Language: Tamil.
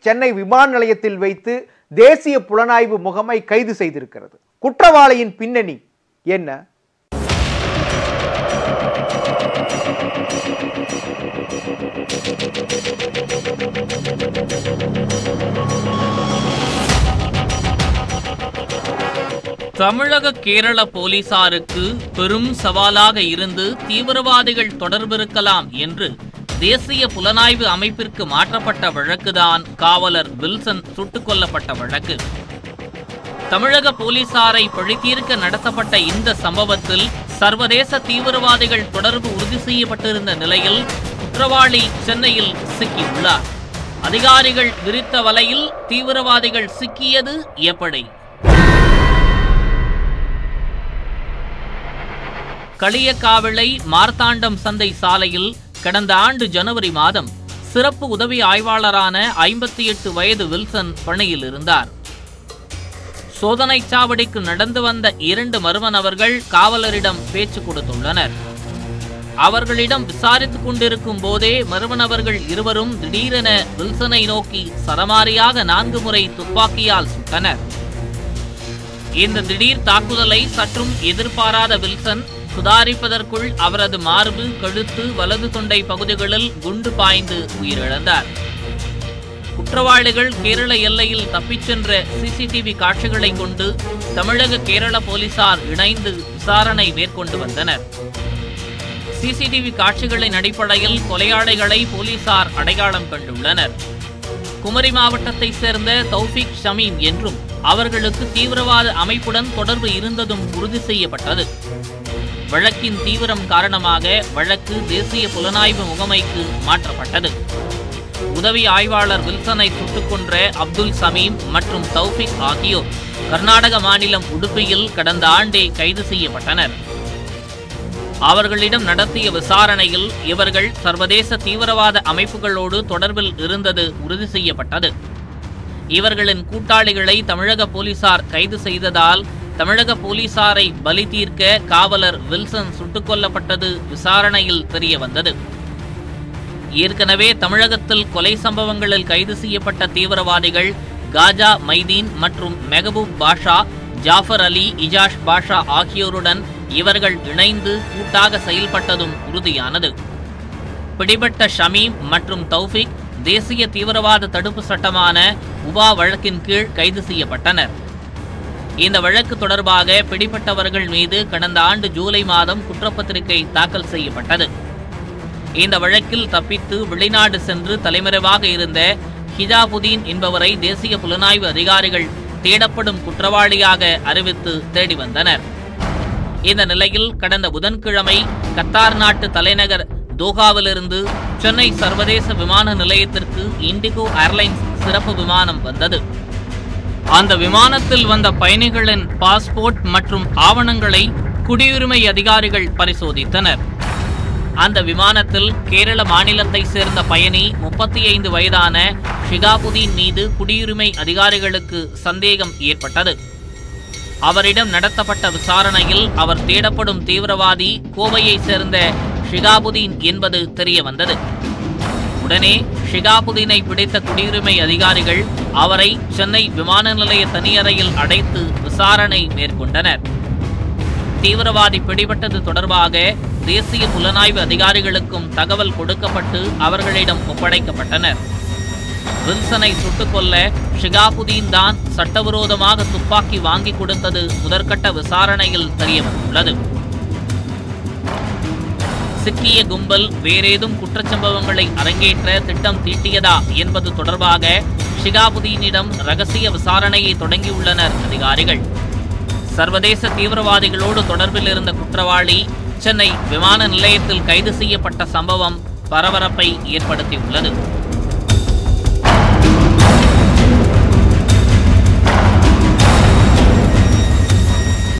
சென்னை விமான நிலையத்தில் வைத்து தேசிய புலனாய்வு முகமை கைது செய்திருக்கிறது குற்றவாளியின் பின்னணி என்ன தமிழக கேரள போலீசாருக்கு பெரும் சவாலாக இருந்து தீவிரவாதிகள் தொடர்பிருக்கலாம் என்று தேசிய புலனாய்வு அமைப்பிற்கு மாற்றப்பட்ட வழக்குதான் காவலர் வில்சன் சுட்டுக் கொல்லப்பட்ட வழக்கு தமிழக போலீசாரை பழித்தீர்க்க நடத்தப்பட்ட இந்த சம்பவத்தில் சர்வதேச தீவிரவாதிகள் தொடர்பு உறுதி செய்யப்பட்டிருந்த நிலையில் குற்றவாளி சென்னையில் சிக்கியுள்ளார் அதிகாரிகள் விரித்த வலையில் தீவிரவாதிகள் சிக்கியது எப்படி களியக்காவிளை மார்த்தாண்டம் சந்தை சாலையில் கடந்த ஆண்டு ஜனவரி மாதம் சிறப்பு உதவி ஆய்வாளரான ஐம்பத்தி எட்டு வயது வில்சன் பணியில் இருந்தார் சோதனைச் சாவடிக்கு நடந்து வந்த இரண்டு மர்ம நபர்கள் காவலரிடம் பேச்சு கொடுத்துள்ளனர் அவர்களிடம் விசாரித்துக் கொண்டிருக்கும் போதே மர்ம நபர்கள் இருவரும் திடீரென வில்சனை நோக்கி சரமாரியாக நான்கு முறை துப்பாக்கியால் சுட்டனர் இந்த திடீர் தாக்குதலை சற்றும் எதிர்பாராத வில்சன் சுதாரிப்பதற்குள் அவரது மார்பு கழுத்து வலது தொண்டை பகுதிகளில் குண்டு பாய்ந்து உயிரிழந்தார் குற்றவாளிகள் கேரள எல்லையில் தப்பிச் சென்ற சிசிடிவி காட்சிகளை கொண்டு தமிழக கேரள போலீசார் இணைந்து விசாரணை மேற்கொண்டு வந்தனர் சிசிடிவி காட்சிகளின் அடிப்படையில் கொலையாளிகளை போலீசார் அடையாளம் கண்டுள்ளனர் குமரி மாவட்டத்தை சேர்ந்த தௌஃபிக் ஷமீம் என்றும் அவர்களுக்கு தீவிரவாத அமைப்புடன் தொடர்பு இருந்ததும் உறுதி செய்யப்பட்டது வழக்கின் தீவிரம் காரணமாக வழக்கு தேசிய புலனாய்வு முகமைக்கு மாற்றப்பட்டது உதவி ஆய்வாளர் வில்சனை சுட்டுக் கொன்ற அப்துல் சமீம் மற்றும் தௌஃபிக் ஆகியோர் கர்நாடக மாநிலம் உடுப்பியில் கடந்த ஆண்டே கைது செய்யப்பட்டனர் அவர்களிடம் நடத்திய விசாரணையில் இவர்கள் சர்வதேச தீவிரவாத அமைப்புகளோடு தொடர்பில் இருந்தது உறுதி செய்யப்பட்டது இவர்களின் கூட்டாளிகளை தமிழக போலீசார் கைது செய்ததால் தமிழக போலீசாரை பலி தீர்க்க காவலர் வில்சன் சுட்டுக் கொல்லப்பட்டது விசாரணையில் தெரிய வந்தது ஏற்கனவே தமிழகத்தில் கொலை சம்பவங்களில் கைது செய்யப்பட்ட தீவிரவாதிகள் காஜா மைதீன் மற்றும் மெகபூப் பாஷா ஜாஃபர் அலி இஜாஷ் பாஷா ஆகியோருடன் இவர்கள் இணைந்து கூட்டாக செயல்பட்டதும் உறுதியானது பிடிபட்ட ஷமீம் மற்றும் தௌஃபிக் தேசிய தீவிரவாத தடுப்பு சட்டமான உபா வழக்கின் கீழ் கைது செய்யப்பட்டனர் இந்த வழக்கு தொடர்பாக பிடிபட்டவர்கள் மீது கடந்த ஆண்டு ஜூலை மாதம் குற்றப்பத்திரிகை தாக்கல் செய்யப்பட்டது இந்த வழக்கில் தப்பித்து வெளிநாடு சென்று தலைமறைவாக இருந்த ஹிஜாபுதீன் என்பவரை தேசிய புலனாய்வு அதிகாரிகள் தேடப்படும் குற்றவாளியாக அறிவித்து தேடி வந்தனர் இந்த நிலையில் கடந்த புதன்கிழமை கத்தார் நாட்டு தலைநகர் தோஹாவிலிருந்து சென்னை சர்வதேச விமான நிலையத்திற்கு இண்டிகோ ஏர்லைன்ஸ் சிறப்பு விமானம் வந்தது அந்த விமானத்தில் வந்த பயணிகளின் பாஸ்போர்ட் மற்றும் ஆவணங்களை குடியுரிமை அதிகாரிகள் பரிசோதித்தனர் அந்த விமானத்தில் கேரள மாநிலத்தை சேர்ந்த பயணி முப்பத்தி ஐந்து வயதான ஷிகாபுதீன் மீது குடியுரிமை அதிகாரிகளுக்கு சந்தேகம் ஏற்பட்டது அவரிடம் நடத்தப்பட்ட விசாரணையில் அவர் தேடப்படும் தீவிரவாதி கோவையைச் சேர்ந்த ஷிகாபுதீன் என்பது தெரிய வந்தது உடனே ஷிகாபுதீனை பிடித்த குடியுரிமை அதிகாரிகள் அவரை சென்னை விமான நிலைய தனியறையில் அடைத்து விசாரணை மேற்கொண்டனர் தீவிரவாதி பிடிபட்டது தொடர்பாக தேசிய புலனாய்வு அதிகாரிகளுக்கும் தகவல் கொடுக்கப்பட்டு அவர்களிடம் ஒப்படைக்கப்பட்டனர் வில்சனை சுட்டுக் கொல்ல ஷிகாபுதீன் தான் சட்டவிரோதமாக துப்பாக்கி வாங்கி கொடுத்தது முதற்கட்ட விசாரணையில் தெரியவந்துள்ளது சிக்கிய கும்பல் வேறேதும் குற்றச்சம்பவங்களை அரங்கேற்ற திட்டம் தீட்டியதா என்பது தொடர்பாக ஷிகாபுதீனிடம் ரகசிய விசாரணையை தொடங்கியுள்ளனர் அதிகாரிகள் சர்வதேச தீவிரவாதிகளோடு தொடர்பில் இருந்த குற்றவாளி சென்னை விமான நிலையத்தில் கைது செய்யப்பட்ட சம்பவம் பரபரப்பை ஏற்படுத்தியுள்ளது